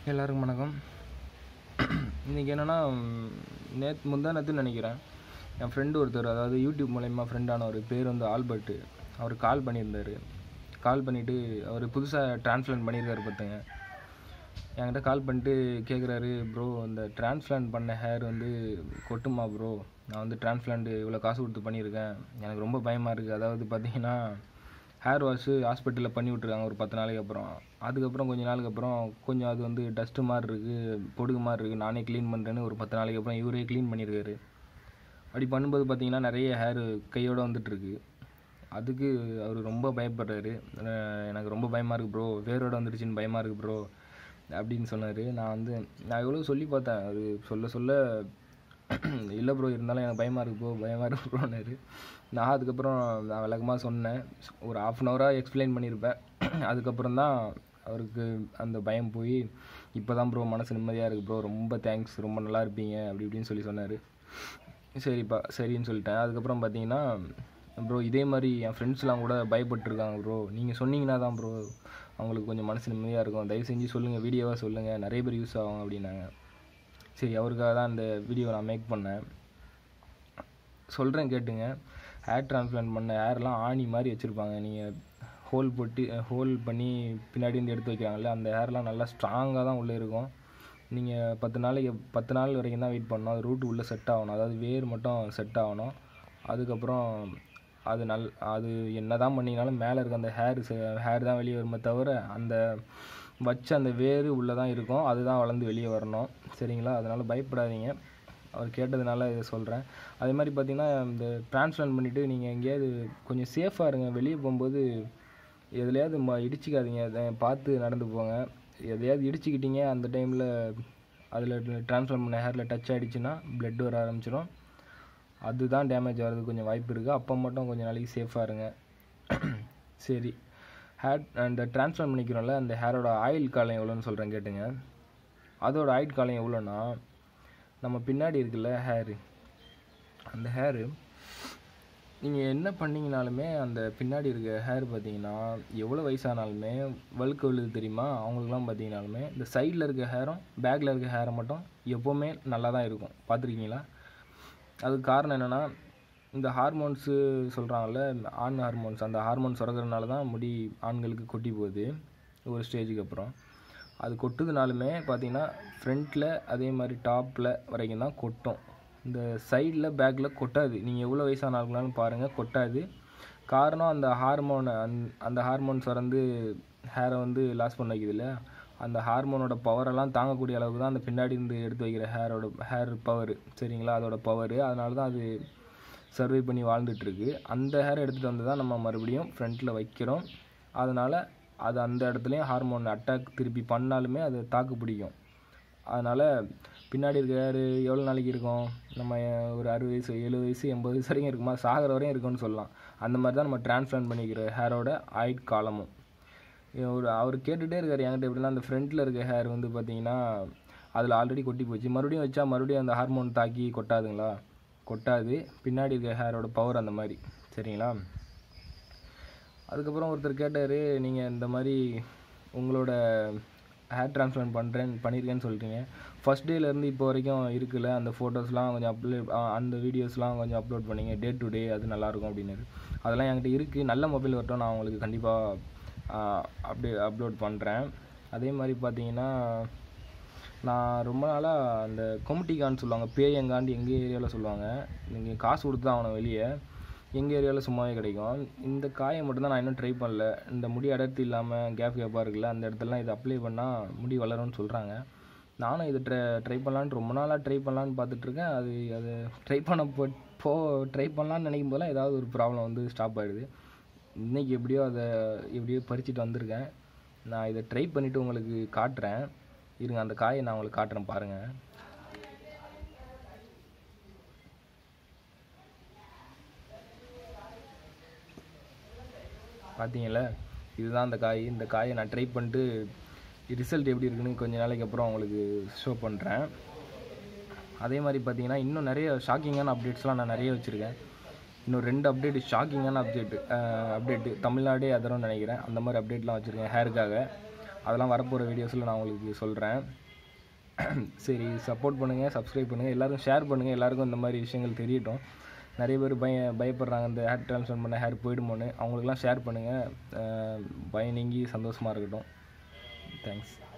எல்லாருக்கும் வணக்கம் இன்றைக்கி என்னென்னா நேற்று முந்தா நேற்றுன்னு நினைக்கிறேன் என் ஃப்ரெண்டு ஒருத்தர் அதாவது யூடியூப் மூலயமா ஃப்ரெண்டானவர் பேர் வந்து ஆல்பர்ட்டு அவர் கால் பண்ணியிருந்தார் கால் பண்ணிவிட்டு அவர் புதுசாக டிரான்ஸ்பிளான்ட் பண்ணியிருக்காரு பார்த்துங்க என்கிட்ட கால் பண்ணிட்டு கேட்குறாரு ப்ரோ இந்த டிரான்ஸ்பிளான்ட் பண்ண ஹேர் வந்து கொட்டுமா ப்ரோ நான் வந்து டிரான்ஸ்பிளான்ட் இவ்வளோ காசு கொடுத்து பண்ணியிருக்கேன் எனக்கு ரொம்ப பயமாக இருக்குது அதாவது பார்த்தீங்கன்னா ஹேர் வாஷு ஹாஸ்பிட்டலில் பண்ணி விட்ருக்காங்க ஒரு பத்து நாளைக்கு அப்புறம் அதுக்கப்புறம் கொஞ்ச நாளுக்கு அப்புறம் கொஞ்சம் அது வந்து டஸ்ட்டு மாதிரி இருக்குது பொடுகு மாதிரி இருக்குது நானே க்ளீன் பண்ணுறேன்னு ஒரு பத்து நாளைக்கு அப்புறம் இவரே க்ளீன் பண்ணியிருக்காரு அப்படி பண்ணும்போது பார்த்தீங்கன்னா நிறைய ஹேர் கையோடு வந்துட்டுருக்கு அதுக்கு அவர் ரொம்ப பயப்படுறாரு அஹ் எனக்கு ரொம்ப பயமாக இருக்குது ப்ரோ வேரோட வந்துடுச்சுன்னு பயமாக இருக்குது ப்ரோ அப்படின்னு சொன்னார் நான் வந்து நான் எவ்வளோ சொல்லி பார்த்தேன் அது சொல்ல சொல்ல இல்லை ப்ரோ இருந்தாலும் எனக்கு பயமாக இருக்கு ப்ரோ பயமாக இருக்கு ப்ரோன்னாரு நான் அதுக்கப்புறம் நான் விளக்கமாக சொன்னேன் ஒரு ஆஃப் அன் ஹவராக எக்ஸ்பிளைன் பண்ணியிருப்பேன் அதுக்கப்புறம் தான் அவருக்கு அந்த பயம் போய் இப்போ தான் ப்ரோ மனசு நிம்மதியாக இருக்குது ப்ரோ ரொம்ப தேங்க்ஸ் ரொம்ப நல்லா இருப்பீங்க அப்படி இப்படின்னு சொல்லி சொன்னார் சரிப்பா சரின்னு சொல்லிட்டேன் அதுக்கப்புறம் பார்த்தீங்கன்னா ப்ரோ இதே மாதிரி என் ஃப்ரெண்ட்ஸ்லாம் கூட பயப்பட்டுருக்காங்க ப்ரோ நீங்கள் சொன்னீங்கன்னா தான் ப்ரோ அவங்களுக்கு கொஞ்சம் மனசு நிம்மதியாக இருக்கும் தயவு செஞ்சு சொல்லுங்கள் வீடியோவாக சொல்லுங்கள் நிறைய பேர் யூஸ் ஆகும் அப்படின்னாங்க சரி அவருக்காக தான் அந்த வீடியோ நான் மேக் பண்ணேன் சொல்கிறேன் கேட்டுங்க ஹேர் டிரான்ஸ்பிளான்ட் பண்ண ஹேர்லாம் ஆணி மாதிரி வச்சுருப்பாங்க நீங்கள் ஹோல் போட்டு ஹோல் பண்ணி பின்னாடி இருந்து எடுத்து வைக்கிறாங்கல்ல அந்த ஹேர்லாம் நல்லா ஸ்ட்ராங்காக தான் உள்ளே இருக்கும் நீங்கள் பத்து நாளைக்கு பத்து நாள் வரைக்கும் தான் வெயிட் பண்ணணும் அது ரூட் உள்ளே செட் ஆகணும் அதாவது வேர் மட்டும் செட் ஆகணும் அதுக்கப்புறம் அது நல் அது என்ன தான் பண்ணிங்கனாலும் மேலே இருக்க அந்த ஹேர் ஹேர் தான் வெளியே வருமே தவிர அந்த வச்ச அந்த வேர் உள்ளே தான் இருக்கும் அதுதான் வளர்ந்து வெளியே வரணும் சரிங்களா அதனால் பயப்படாதீங்க அவர் கேட்டதுனால இதை சொல்கிறேன் அதே மாதிரி பார்த்தீங்கன்னா இந்த டிரான்ஸ்பிளான்ட் பண்ணிவிட்டு நீங்கள் எங்கேயாவது கொஞ்சம் சேஃபாக இருங்க வெளியே போகும்போது எதுலையாவது ம இடிச்சிக்காதீங்க அதை பார்த்து நடந்து போங்க எதையாவது இடிச்சிக்கிட்டீங்க அந்த டைமில் அதில் டிரான்ஸ்ஃபர் பண்ண ஹேரில் டச் ஆகிடுச்சுன்னா blood வர ஆரம்பிச்சிடும் அதுதான் டேமேஜ் ஆகிறதுக்கு கொஞ்சம் வாய்ப்பு இருக்குது அப்போ மட்டும் கொஞ்சம் நாளைக்கு சேஃபாக இருங்க சரி ஹேர் அந்த ட்ரான்ஸ்ஃபர் பண்ணிக்கிறோம்ல அந்த ஹேரோட ஆயில் காலம் எவ்வளோன்னு சொல்கிறேன் கேட்டுங்க அதோட ஆயில் காலம் எவ்வளோன்னா நம்ம பின்னாடி இருக்குல்ல ஹேரு அந்த ஹேரு நீங்கள் என்ன பண்ணீங்கனாலுமே அந்த பின்னாடி இருக்க ஹேர் பார்த்தீங்கன்னா எவ்வளோ வயசானாலுமே வழுக்க விழுது தெரியுமா அவங்களுக்குலாம் பார்த்தீங்கனாலுமே இந்த சைடில் இருக்க ஹேரும் பேக்கில் இருக்க ஹேரை மட்டும் எப்போவுமே நல்லா தான் இருக்கும் பார்த்துருக்கீங்களா அதுக்கு காரணம் என்னென்னா இந்த ஹார்மோன்ஸு சொல்கிறாங்கல்ல ஆண் ஹார்மோன்ஸ் அந்த ஹார்மோன்ஸ் சுரக்கிறதுனால தான் முடி ஆண்களுக்கு கொட்டி போகுது ஒரு ஸ்டேஜுக்கு அப்புறம் அது கொட்டுதுனாலுமே பார்த்தீங்கன்னா ஃப்ரண்ட்டில் அதே மாதிரி டாப்பில் வரைக்கும் தான் கொட்டும் இந்த சைடில் பேக்கில் கொட்டாது நீங்கள் எவ்வளோ வயசான ஆளுங்களாலும் பாருங்கள் கொட்டாது காரணம் அந்த ஹார்மோன் அந் அந்த ஹார்மோன்ஸ் வந்து ஹேரை வந்து லாஸ் பண்ண வைக்குதுல்ல அந்த ஹார்மோனோட பவரெல்லாம் தாங்கக்கூடிய அளவுக்கு தான் அந்த பின்னாடி இருந்து எடுத்து வைக்கிற ஹேரோட ஹேர் பவர் சரிங்களா அதோட பவர் அதனால தான் அது சர்வை பண்ணி வாழ்ந்துட்டுருக்கு அந்த ஹேர் எடுத்துகிட்டு வந்து தான் நம்ம மறுபடியும் ஃப்ரண்ட்டில் வைக்கிறோம் அதனால் அது அந்த இடத்துலையும் ஹார்மோன் அட்டாக் திருப்பி பண்ணாலுமே அது தாக்கு பிடிக்கும் அதனால் பின்னாடி இருக்க ஹேர் எவ்வளோ நாளைக்கு இருக்கும் நம்ம ஒரு அறுபது வயசு எழுபது வயசு எண்பது வயசு வரைக்கும் இருக்குமா சாகிற வரையும் இருக்கும்னு சொல்லலாம் அந்த மாதிரி தான் நம்ம டிரான்ஸ்பிளான்ட் பண்ணிக்கிற ஹேரோட ஆயுட் காலமும் ஒரு அவர் கேட்டுகிட்டே இருக்கார் என்கிட்ட எப்படின்னா அந்த ஃப்ரண்ட்டில் இருக்க ஹேர் வந்து பார்த்தீங்கன்னா அதில் ஆல்ரெடி கொட்டி போச்சு மறுபடியும் வச்சா மறுபடியும் அந்த ஹார்மோன் தாக்கி கொட்டாதுங்களா கொட்டாது பின்னாடி இருக்க ஹேரோட பவர் அந்த மாதிரி சரிங்களா அதுக்கப்புறம் ஒருத்தர் கேட்டார் நீங்கள் இந்த மாதிரி உங்களோட ஹேர் டிரான்ஸ்பிளான்ட் பண்ணுறேன் பண்ணியிருக்கேன்னு சொல்லிட்டீங்க ஃபஸ்ட் டேலேருந்து இப்போ வரைக்கும் இருக்குல்ல அந்த ஃபோட்டோஸ்லாம் கொஞ்சம் அப்லோட் அந்த வீடியோஸ்லாம் கொஞ்சம் அப்லோட் பண்ணீங்க டே டு டே அது நல்லாயிருக்கும் அப்படின்னாரு அதெல்லாம் என்கிட்ட இருக்குது நல்ல மொபைல் வரட்டும் நான் உங்களுக்கு கண்டிப்பாக அப்படி அப்லோட் பண்ணுறேன் அதே மாதிரி பார்த்தீங்கன்னா நான் ரொம்ப நாளாக அந்த கொமுட்டிகான்னு சொல்லுவாங்க பேயங்காண்டு எங்கள் ஏரியாவில் சொல்லுவாங்க நீங்கள் காசு கொடுத்து தான் ஆகணும் வெளியே எங்கள் ஏரியாவில் சும்மாவே கிடைக்கும் இந்த காயை மட்டும்தான் நான் இன்னும் ட்ரை பண்ணல இந்த முடி அடர்த்தி இல்லாமல் கேப் கேப்பாக இருக்குல்ல அந்த இடத்துலலாம் இதை அப்ளை பண்ணால் முடி வளரும்னு சொல்கிறாங்க நானும் இதை ட்ரை ட்ரை பண்ணலான்னு ரொம்ப நாளாக ட்ரை பண்ணலான்னு பார்த்துட்ருக்கேன் அது அது ட்ரை பண்ண போ போ ட்ரை பண்ணலான்னு நினைக்கும் போதெல்லாம் ஏதாவது ஒரு ப்ராப்ளம் வந்து ஸ்டாப் ஆகிடுது இன்றைக்கி எப்படியோ அதை எப்படியோ பறிச்சுட்டு வந்திருக்கேன் நான் இதை ட்ரை பண்ணிவிட்டு உங்களுக்கு காட்டுறேன் இருங்க அந்த காயை நான் உங்களுக்கு காட்டுறேன் பாருங்கள் பார்த்தீங்களா இதுதான் அந்த காய் இந்த காயை நான் ட்ரை பண்ணிட்டு ரிசல்ட் எப்படி இருக்குன்னு கொஞ்ச நாளைக்கு அப்புறம் உங்களுக்கு ஷோ பண்ணுறேன் அதே மாதிரி பார்த்தீங்கன்னா இன்னும் நிறைய ஷாக்கிங்கான அப்டேட்ஸ்லாம் நான் நிறைய வச்சுருக்கேன் இன்னும் ரெண்டு அப்டேட் ஷாக்கிங்கான அப்டேட்டு அப்டேட்டு தமிழ்நாடே அதரும் நினைக்கிறேன் அந்த மாதிரி அப்டேட்லாம் வச்சுருக்கேன் ஹேருக்காக அதெல்லாம் வரப்போகிற வீடியோஸில் நான் உங்களுக்கு சொல்கிறேன் சரி சப்போர்ட் பண்ணுங்கள் சப்ஸ்கிரைப் பண்ணுங்கள் எல்லாருக்கும் ஷேர் பண்ணுங்கள் எல்லாருக்கும் இந்த மாதிரி விஷயங்கள் தெரியட்டும் நிறைய பேர் பய பயப்படுறாங்க இந்த ஹேர் ட்ரான்ஸ்ஃபர் பண்ண ஹேர் போயிடுமோன்னு அவங்களுக்குலாம் ஷேர் பண்ணுங்கள் பயம் நீங்கி சந்தோஷமாக இருக்கட்டும் தேங்க்ஸ்